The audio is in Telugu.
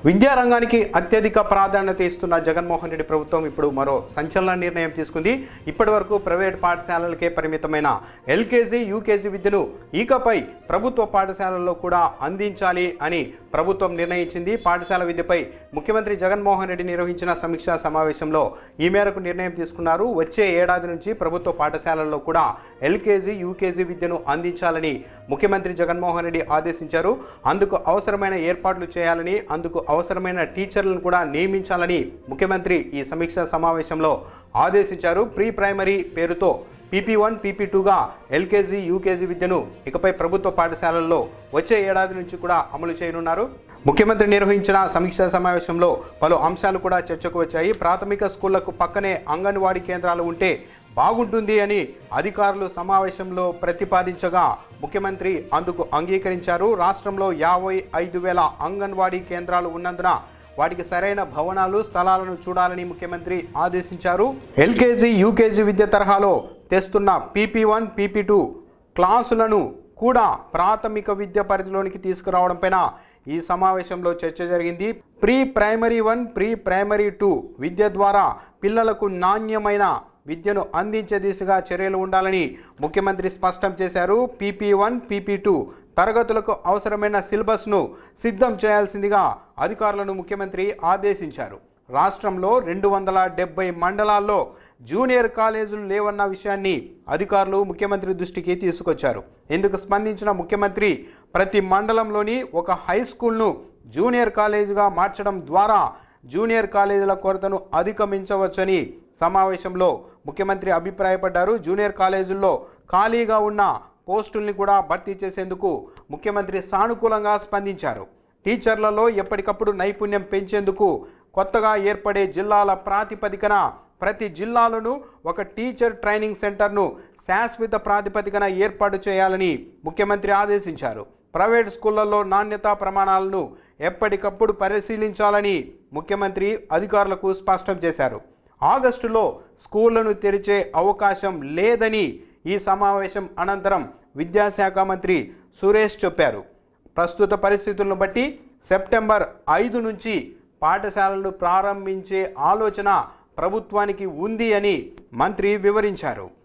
విద్యారంగానికి అత్యధిక ప్రాధాన్యత ఇస్తున్న జగన్మోహన్ రెడ్డి ప్రభుత్వం ఇప్పుడు మరో సంచలన నిర్ణయం తీసుకుంది ఇప్పటి వరకు ప్రైవేట్ పాఠశాలలకే పరిమితమైన ఎల్కేజీ యూకేజీ విద్యను ఇకపై ప్రభుత్వ పాఠశాలల్లో కూడా అందించాలి అని ప్రభుత్వం నిర్ణయించింది పాఠశాల విద్యపై ముఖ్యమంత్రి జగన్మోహన్ రెడ్డి నిర్వహించిన సమీక్షా సమావేశంలో ఈ మేరకు నిర్ణయం తీసుకున్నారు వచ్చే ఏడాది నుంచి ప్రభుత్వ పాఠశాలల్లో కూడా ఎల్కేజీ యూకేజీ విద్యను అందించాలని ముఖ్యమంత్రి జగన్మోహన్ రెడ్డి ఆదేశించారు అందుకు అవసరమైన ఏర్పాట్లు చేయాలని అందుకు అవసరమైన టీచర్లను కూడా నియమించాలని ముఖ్యమంత్రి ఈ సమీక్షా సమావేశంలో ఆదేశించారు ప్రీ ప్రైమరీ పేరుతో పీపీ వన్ పీపీ టూగా ఎల్కేజీ యూకేజీ విద్యను ఇకపై ప్రభుత్వ పాఠశాలల్లో వచ్చే ఏడాది నుంచి కూడా అమలు చేయనున్నారు ముఖ్యమంత్రి నిర్వహించిన సమీక్షా సమావేశంలో పలు అంశాలు కూడా చర్చకు వచ్చాయి ప్రాథమిక స్కూళ్లకు పక్కనే అంగన్వాడీ కేంద్రాలు ఉంటే బాగుంటుంది అని అధికారులు సమావేశంలో ప్రతిపాదించగా ముఖ్యమంత్రి అందుకు అంగీకరించారు రాష్ట్రంలో యాభై ఐదు వేల అంగన్వాడీ కేంద్రాలు ఉన్నందున వాటికి సరైన భవనాలు స్థలాలను చూడాలని ముఖ్యమంత్రి ఆదేశించారు ఎల్కేజీ యూకేజీ విద్య తరహాలో తెస్తున్న పీపీ వన్ పీపీ టూ క్లాసులను కూడా ప్రాథమిక విద్య పరిధిలోనికి తీసుకురావడంపైన ఈ సమావేశంలో చర్చ జరిగింది pre primary one pre primary two విద్య ద్వారా పిల్లలకు నాణ్యమైన విద్యను అందించే దిశగా చర్యలు ఉండాలని ముఖ్యమంత్రి స్పష్టం చేశారు పీపీ వన్ పీపీ టూ తరగతులకు అవసరమైన సిలబస్ను సిద్ధం చేయాల్సిందిగా అధికారులను ముఖ్యమంత్రి ఆదేశించారు రాష్ట్రంలో రెండు వందల డెబ్బై మండలాల్లో జూనియర్ కాలేజీలు లేవన్న విషయాన్ని అధికారులు ముఖ్యమంత్రి దృష్టికి తీసుకొచ్చారు ఇందుకు స్పందించిన ముఖ్యమంత్రి ప్రతి మండలంలోని ఒక హై స్కూల్ను జూనియర్ కాలేజీగా మార్చడం ద్వారా జూనియర్ కాలేజీల కొరతను అధిగమించవచ్చని సమావేశంలో ముఖ్యమంత్రి అభిప్రాయపడ్డారు జూనియర్ కాలేజీల్లో ఖాళీగా ఉన్న పోస్టుల్ని కూడా భర్తీ చేసేందుకు ముఖ్యమంత్రి సానుకూలంగా స్పందించారు టీచర్లలో ఎప్పటికప్పుడు నైపుణ్యం పెంచేందుకు కొత్తగా ఏర్పడే జిల్లాల ప్రాతిపదికన ప్రతి జిల్లాలోనూ ఒక టీచర్ ట్రైనింగ్ సెంటర్ను శాశ్వత ప్రాతిపదికన ఏర్పాటు చేయాలని ముఖ్యమంత్రి ఆదేశించారు ప్రైవేట్ స్కూళ్లలో నాణ్యతా ప్రమాణాలను ఎప్పటికప్పుడు పరిశీలించాలని ముఖ్యమంత్రి అధికారులకు స్పష్టం చేశారు ఆగస్టులో స్కూళ్లను తెరిచే అవకాశం లేదని ఈ సమావేశం అనంతరం విద్యాశాఖ మంత్రి సురేష్ చెప్పారు ప్రస్తుత పరిస్థితులను బట్టి సెప్టెంబర్ ఐదు నుంచి పాఠశాలలు ప్రారంభించే ఆలోచన ప్రభుత్వానికి ఉంది అని మంత్రి వివరించారు